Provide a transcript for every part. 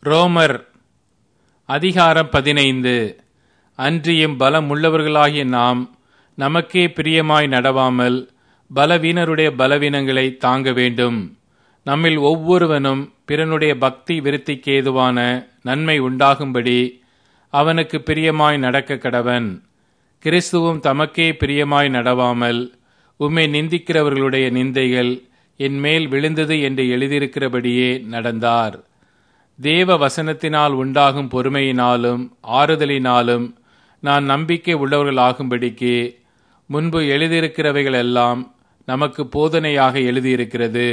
ரோமர் அதிகாரம் பதினைந்து அன்றியும் பலம் உள்ளவர்களாகிய நாம் நமக்கே பிரியமாய் நடவாமல் பலவீனருடைய பலவீனங்களை தாங்க வேண்டும் நம்மில் ஒவ்வொருவனும் பிறனுடைய பக்தி விருத்திக்கு ஏதுவான நன்மை உண்டாகும்படி அவனுக்கு பிரியமாய் நடக்க கடவன் கிறிஸ்துவும் தமக்கே பிரியமாய் நடவாமல் உம்மை நிந்திக்கிறவர்களுடைய நிந்தைகள் என் மேல் விழுந்தது என்று எழுதியிருக்கிறபடியே நடந்தார் தேவ வசனத்தினால் உண்டாகும் பொறுமையினாலும் ஆறுதலினாலும் நான் நம்பிக்கை உள்ளவர்களாகும்படிக்கு முன்பு எழுதியிருக்கிறவைகள் எல்லாம் நமக்கு போதனையாக எழுதியிருக்கிறது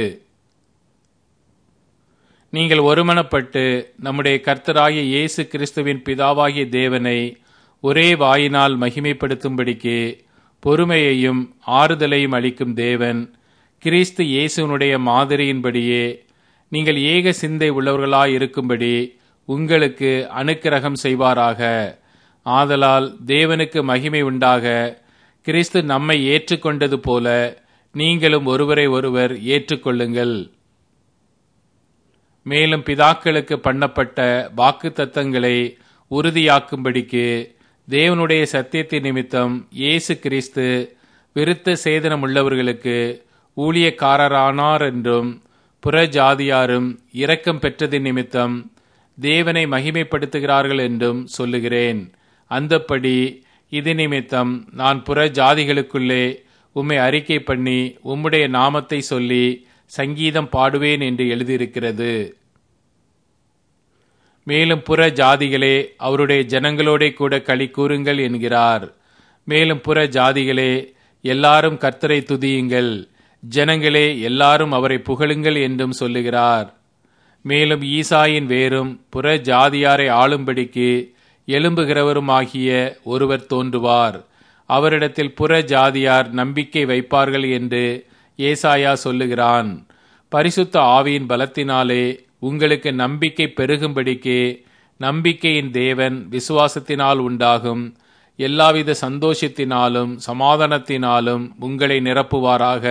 நீங்கள் ஒருமனப்பட்டு நம்முடைய கர்த்தராகிய இயேசு கிறிஸ்துவின் பிதாவாகிய தேவனை ஒரே வாயினால் மகிமைப்படுத்தும்படிக்கு பொறுமையையும் ஆறுதலையும் அளிக்கும் தேவன் கிறிஸ்து இயேசுனுடைய மாதிரியின்படியே நீங்கள் ஏக சிந்தை உள்ளவர்களாய் இருக்கும்படி உங்களுக்கு அனுக்கிரகம் செய்வாராக ஆதலால் தேவனுக்கு மகிமை உண்டாக கிறிஸ்து நம்மை ஏற்றுக்கொண்டது போல நீங்களும் ஒருவரை ஒருவர் ஏற்றுக்கொள்ளுங்கள் மேலும் பிதாக்களுக்கு பண்ணப்பட்ட வாக்கு தத்தங்களை உறுதியாக்கும்படிக்கு தேவனுடைய சத்தியத்தின் நிமித்தம் இயேசு கிறிஸ்து விருத்த சேதனம் உள்ளவர்களுக்கு ஊழியக்காரரானார் என்றும் புற ஜாதியாரும் இரக்கம் பெற்றதின் நிமித்தம் தேவனை மகிமைப்படுத்துகிறார்கள் என்றும் சொல்லுகிறேன் அந்தப்படி இது நிமித்தம் நான் புற ஜாதிகளுக்குள்ளே உம்மை அறிக்கை பண்ணி உம்முடைய நாமத்தை சொல்லி சங்கீதம் பாடுவேன் என்று எழுதியிருக்கிறது மேலும் புற ஜாதிகளே அவருடைய ஜனங்களோட கூட களி கூறுங்கள் என்கிறார் மேலும் புற ஜாதிகளே எல்லாரும் கர்த்தரை துதியுங்கள் ஜனங்களே எல்லாரும் அவரை புகழுங்கள் என்றும் சொல்லுகிறார் மேலும் ஈசாயின் வேரும் புற ஜாதியாரை ஆளும்படிக்கு எழும்புகிறவருமாகிய ஒருவர் தோன்றுவார் அவரிடத்தில் புற ஜாதியார் நம்பிக்கை வைப்பார்கள் என்று ஏசாயா சொல்லுகிறான் பரிசுத்த ஆவியின் பலத்தினாலே உங்களுக்கு நம்பிக்கை பெருகும்படிக்கு நம்பிக்கையின் தேவன் விசுவாசத்தினால் உண்டாகும் எல்லாவித சந்தோஷத்தினாலும் சமாதானத்தினாலும் உங்களை நிரப்புவாராக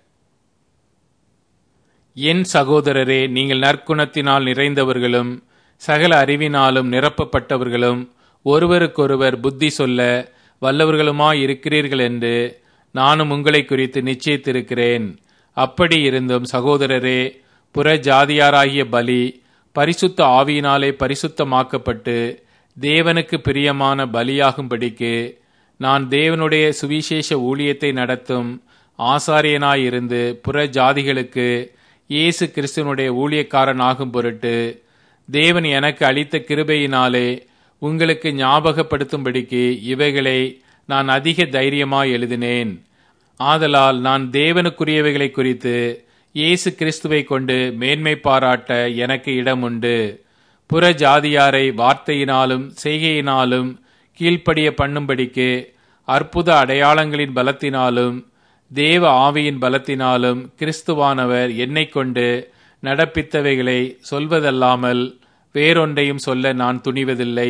என் சகோதரரே நீங்கள் நற்குணத்தினால் நிறைந்தவர்களும் சகல அறிவினாலும் நிரப்பப்பட்டவர்களும் ஒருவருக்கொருவர் புத்தி சொல்ல வல்லவர்களுமாய் இருக்கிறீர்கள் என்று நானும் உங்களை குறித்து நிச்சயித்திருக்கிறேன் அப்படி இருந்தும் சகோதரரே புற ஜாதியாராகிய பலி பரிசுத்த ஆவியினாலே பரிசுத்தமாக்கப்பட்டு தேவனுக்கு பிரியமான பலியாகும்படிக்கு நான் தேவனுடைய சுவிசேஷ ஊழியத்தை நடத்தும் ஆசாரியனாயிருந்து புற ஜாதிகளுக்கு இயேசு கிறிஸ்துவனுடைய ஊழியக்காரன் ஆகும் பொருட்டு தேவன் எனக்கு அளித்த கிருபையினாலே உங்களுக்கு ஞாபகப்படுத்தும்படிக்கு இவைகளை நான் அதிக தைரியமாய் எழுதினேன் ஆதலால் நான் தேவனுக்குரியவைகளை குறித்து இயேசு கிறிஸ்துவை கொண்டு மேன்மை பாராட்ட எனக்கு இடம் உண்டு புற ஜாதியாரை வார்த்தையினாலும் செய்கையினாலும் கீழ்ப்படிய பண்ணும்படிக்கு அற்புத அடையாளங்களின் பலத்தினாலும் தேவ ஆவியின் பலத்தினாலும் கிறிஸ்துவானவர் என்னை கொண்டு நடப்பித்தவைகளை சொல்வதல்லாமல் வேறொன்றையும் சொல்ல நான் துணிவதில்லை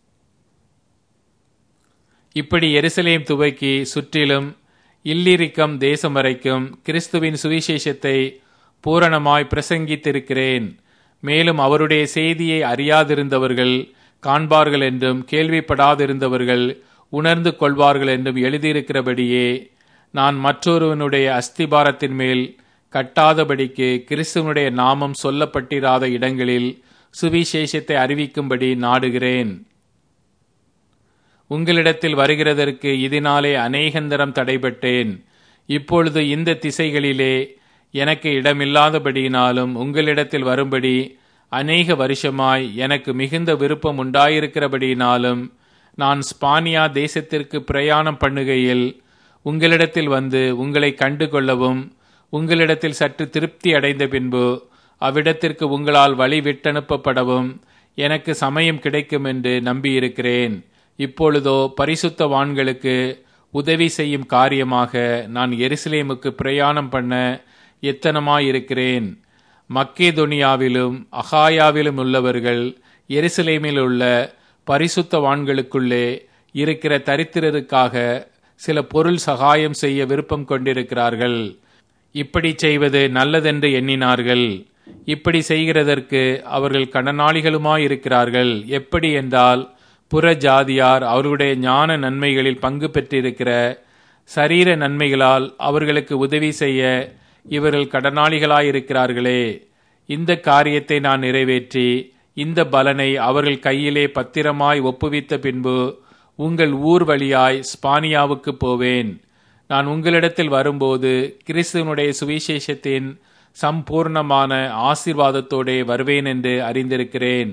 இப்படி எருசலேம் துவக்கி சுற்றிலும் இல்லிரிக்கம் தேசம் வரைக்கும் கிறிஸ்துவின் சுவிசேஷத்தை பூரணமாய் பிரசங்கித்திருக்கிறேன் மேலும் அவருடைய செய்தியை அறியாதிருந்தவர்கள் காண்பார்கள் என்றும் கேள்விப்படாதிருந்தவர்கள் உணர்ந்து கொள்வார்கள் என்றும் எழுதியிருக்கிறபடியே நான் மற்றொருவனுடைய அஸ்திபாரத்தின் மேல் கட்டாதபடிக்கு கிறிஸ்துவனுடைய நாமம் சொல்லப்பட்டிராத இடங்களில் சுவிசேஷத்தை அறிவிக்கும்படி நாடுகிறேன் உங்களிடத்தில் வருகிறதற்கு இதனாலே அநேகந்தரம் தடைபட்டேன் இப்பொழுது இந்த திசைகளிலே எனக்கு இடமில்லாதபடியினாலும் உங்களிடத்தில் வரும்படி அநேக வருஷமாய் எனக்கு மிகுந்த விருப்பம் உண்டாயிருக்கிறபடியினாலும் நான் ஸ்பானியா தேசத்திற்கு பிரயாணம் பண்ணுகையில் உங்களிடத்தில் வந்து உங்களை கண்டு கொள்ளவும் உங்களிடத்தில் சற்று திருப்தி அடைந்த பின்பு அவ்விடத்திற்கு உங்களால் வழி விட்டனுப்பப்படவும் எனக்கு சமயம் கிடைக்கும் என்று நம்பியிருக்கிறேன் இப்பொழுதோ பரிசுத்தவான்களுக்கு உதவி செய்யும் காரியமாக நான் எருசலேமுக்கு பிரயாணம் பண்ண எத்தனமாயிருக்கிறேன் மக்கேதொனியாவிலும் அகாயாவிலும் உள்ளவர்கள் எருசலேமில் உள்ள பரிசுத்தவான்களுக்குள்ளே இருக்கிற தரித்திரருக்காக சில பொருள் சகாயம் செய்ய விருப்பம் கொண்டிருக்கிறார்கள் இப்படி செய்வது நல்லதென்று எண்ணினார்கள் இப்படி செய்கிறதற்கு அவர்கள் கடனாளிகளுமாயிருக்கிறார்கள் எப்படி என்றால் புற ஜாதியார் அவர்களுடைய ஞான நன்மைகளில் பங்கு பெற்றிருக்கிற சரீர நன்மைகளால் அவர்களுக்கு உதவி செய்ய இவர்கள் கடனாளிகளாயிருக்கிறார்களே இந்த காரியத்தை நான் நிறைவேற்றி இந்த பலனை அவர்கள் கையிலே பத்திரமாய் ஒப்புவித்த பின்பு உங்கள் ஊர் வழியாய் ஸ்பானியாவுக்கு போவேன் நான் உங்களிடத்தில் வரும்போது கிறிஸ்துவனுடைய சுவிசேஷத்தின் சம்பூர்ணமான ஆசீர்வாதத்தோடே வருவேன் என்று அறிந்திருக்கிறேன்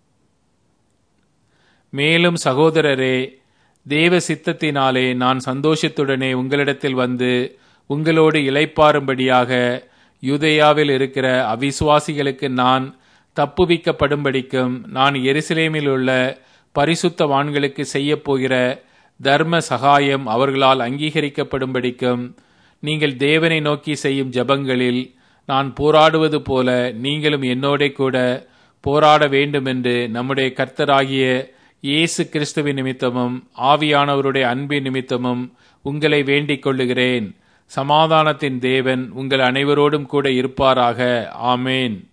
மேலும் சகோதரரே தேவ சித்தத்தினாலே நான் சந்தோஷத்துடனே உங்களிடத்தில் வந்து உங்களோடு இளைப்பாறும்படியாக யூதேயாவில் இருக்கிற அவிசுவாசிகளுக்கு நான் தப்புவிக்கப்படும்படிக்கும் நான் எருசலேமில் உள்ள பரிசுத்தவான்களுக்கு செய்யப்போகிற தர்ம சகாயம் அவர்களால் அங்கீகரிக்கப்படும்படிக்கும் நீங்கள் தேவனை நோக்கி செய்யும் ஜபங்களில் நான் போராடுவது போல நீங்களும் என்னோட கூட போராட வேண்டுமென்று நம்முடைய கர்த்தராகிய இயேசு கிறிஸ்துவின் நிமித்தமும் ஆவியானவருடைய அன்பின் நிமித்தமும் உங்களை வேண்டிக் கொள்ளுகிறேன் சமாதானத்தின் தேவன் உங்கள் அனைவரோடும் கூட இருப்பாராக ஆமேன்